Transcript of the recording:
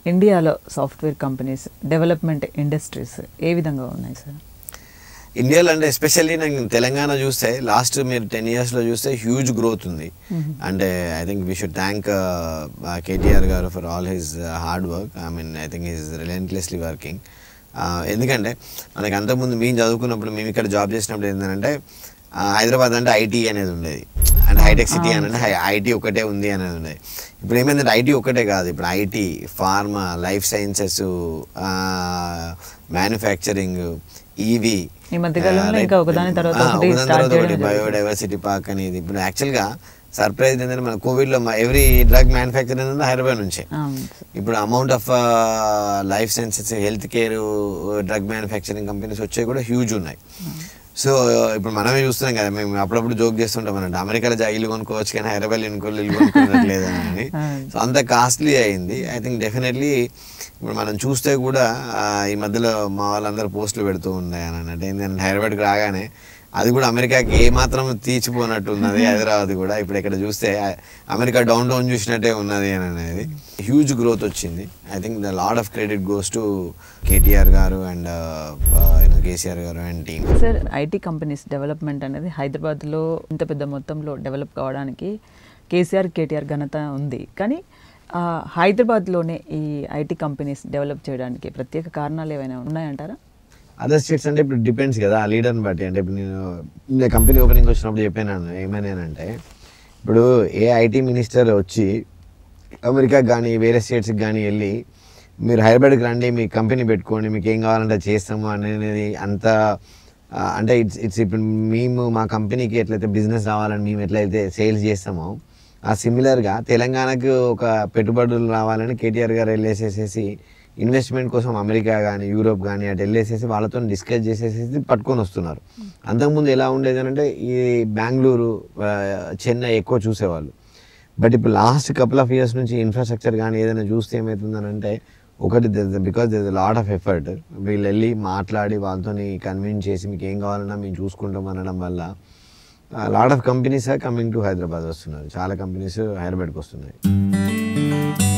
ఇండియాలో software companies development industries ఏ విధంగా ఉన్నాయి సార్ ఇండియాలో అంటే ఎస్పెషల్లీ నాకు తెలంగాణ చూస్తే లాస్ట్ మీరు టెన్ ఇయర్స్లో చూస్తే హ్యూజ్ గ్రోత్ ఉంది అంటే I think we should thank KTR గారు for all his hard work I mean I think is relentlessly working ఎందుకంటే మనకి అంతకుముందు మేము చదువుకున్నప్పుడు మేము ఇక్కడ జాబ్ చేసినప్పుడు ఏంటంటే ఆ, హైదరాబాద్ అంటే ఐటీ అనేది ఉండేది అంటే హైటెక్ సిటీ అని అంటే ఐటీ ఒకటే ఉంది అనేది ఉండేది ఇప్పుడు ఏమైందంటే ఐటీ ఒకటే కాదు ఇప్పుడు IT pharma life sciences manufacturing EV ఈ మధ్య కాలంలో ఇంకా ఒకదాని తర్వాత ఒకటి start చేయడం జరుగుతుంది. బయోడైవర్సిటీ పార్క్ అనేది ఇప్పుడు యాక్చువల్గా సర్ప్రైజ్ ఏంటంటే మన కోవిడ్లో ఎవ్రీ డ్రగ్ మ్యానుఫ్యాక్చర్ ఏంటంటే హైదరాబాద్ నుంచే అవును సార్. ఇప్పుడు amount of life sciences health care drug manufacturing companies వచ్చాయి కూడా హ్యూజ్ ఉన్నాయి సో ఇప్పుడు మనమే చూస్తున్నాం కదా మేము అప్పుడప్పుడు జోక్ చేస్తుంటాం అంటే అమెరికాలో జా ఇల్లు కొనుక్కోవచ్చు కానీ హైదరాబాద్ ఇల్లు ఇల్లు కొనుక్కోవట్లేదు అని సో అంత కాస్ట్లీ అయింది ఐ థింక్ డెఫినెట్లీ ఇప్పుడు మనం చూస్తే కూడా ఆ, ఈ మధ్యలో మా వాళ్ళందరూ పోస్టులు పెడుతూ ఉన్నాయి అని అన్నట్టు ఏంటంటే హైదరాబాద్కి రాగానే అది కూడా అమెరికాకి ఏ మాత్రం తీర్చిపోనట్టు ఉన్నది హైదరాబాద్ కూడా ఇప్పుడు ఇక్కడ చూస్తే ఆ, అమెరికా డౌన్ డౌన్ చూసినట్టే ఉన్నది అని అనేది హ్యూజ్ గ్రోత్ వచ్చింది I think the load of credit goes to KTR గారు అండ్ కేసీఆర్ గారు and team sir IT companies development అనేది హైదరాబాద్లో ఇంత పెద్ద మొత్తంలో డెవలప్ కావడానికి కేసీఆర్ కేటీఆర్ ఘనత ఉంది కానీ ఆ, హైదరాబాద్లోనే ఈ ఐటీ కంపెనీస్ డెవలప్ చేయడానికి ప్రత్యేక కారణాలు ఏమైనా ఉన్నాయంటారా అదర్ స్టేట్స్ అంటే ఇప్పుడు డిపెండ్స్ కదా ఆ లీడర్ని బట్టి అంటే ఇప్పుడు నేను నేను కంపెనీ ఓపెనింగ్ వచ్చినప్పుడు చెప్పాను ఏమైనానంటే ఇప్పుడు ఏ ఐటీ మినిస్టర్ వచ్చి అమెరికాకి కానీ వేరే స్టేట్స్కి కానీ వెళ్ళి మీరు హైదరాబాద్కి రండి మీ కంపెనీ పెట్టుకోండి మీకు ఏం కావాలంటే చేస్తాము అనేది అంత ఆ, అంటే ఇట్స్ ఇట్స్ ఇప్పుడు మేము మా కంపెనీకి ఎట్లయితే బిజినెస్ రావాలని మేము ఎట్లయితే సేల్స్ చేస్తామో ఆ సిమిలర్గా తెలంగాణకు ఒక పెట్టుబడులు రావాలని కేటీఆర్ గారు వెళ్ళేసేసేసి ఇన్వెస్ట్మెంట్ కోసం అమెరికా కానీ యూరోప్ కానీ అటు వెళ్ళేసేసి వాళ్ళతో డిస్కస్ చేసేసేసి పట్టుకొని వస్తున్నారు అంతకుముందు ఎలా ఉండేది అంటే ఈ బెంగళూరు ఆ, చెన్నై ఎక్కువ చూసేవాళ్ళు బట్ ఇప్పుడు లాస్ట్ కపుల్ ఆఫ్ ఇయర్స్ నుంచి ఇన్ఫ్రాస్ట్రక్చర్ కానీ ఏదైనా చూస్తే ఏమవుతుందని అంటే ఒకటి because this lot of effort వీళ్ళు వెళ్ళి మాట్లాడి వాళ్ళతో కన్విన్స్ చేసి మీకు ఏం కావాలన్నా మేము చూసుకుంటాం అనడం వల్ల lot of companies coming to Hyderabad వస్తున్నారు చాలా కంపెనీస్ హైదరాబాద్కి వస్తున్నాయి